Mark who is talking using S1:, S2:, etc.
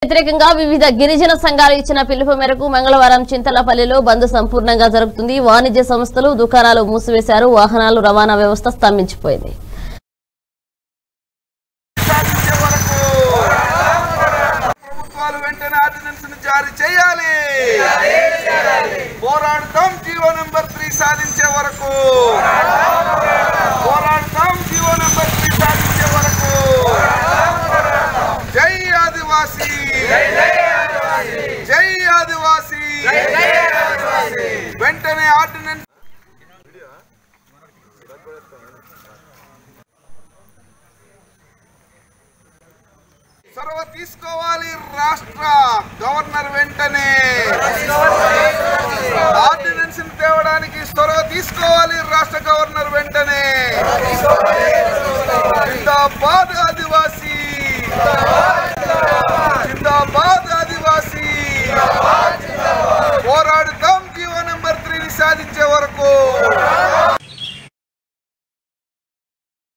S1: వ్యతిరేకంగా వివిధ గిరిజన సంఘాలు ఇచ్చిన పిలుపు మేరకు మంగళవారం చింతలపల్లిలో బంద్ సంపూర్ణంగా జరుగుతుంది వాణిజ్య సంస్థలు దుకాణాలు మూసివేశారు వాహనాలు రవాణా వ్యవస్థ స్తంభించిపోయింది
S2: సాధించే వరకు ప్రభుత్వాలు వెంటనే ఆర్డినెన్స్ ను జారీ చేయాలి పోరాడతాం జీవో నెంబర్ త్రీ సాధించే వరకు పోరాడతాం జీవో నెంబర్ త్రీ సాధించే వరకు జై ఆదివాసీ జై ఆదివాసీ వెంటనే ఆర్డినెన్స్ చొరవ తీసుకోవాలి రాష్ట్ర గవర్నర్ వెంటనే ఆర్డినెన్స్ తేవడానికి చొరవ తీసుకోవాలి రాష్ట్ర గవర్నర్ వెంటనే జిందాబాద్ ఆదివాసీ జిందాబాద్ ఆదివాసీ పోరాడుతాం జీవో నెంబర్ త్రీని సాధించే వరకు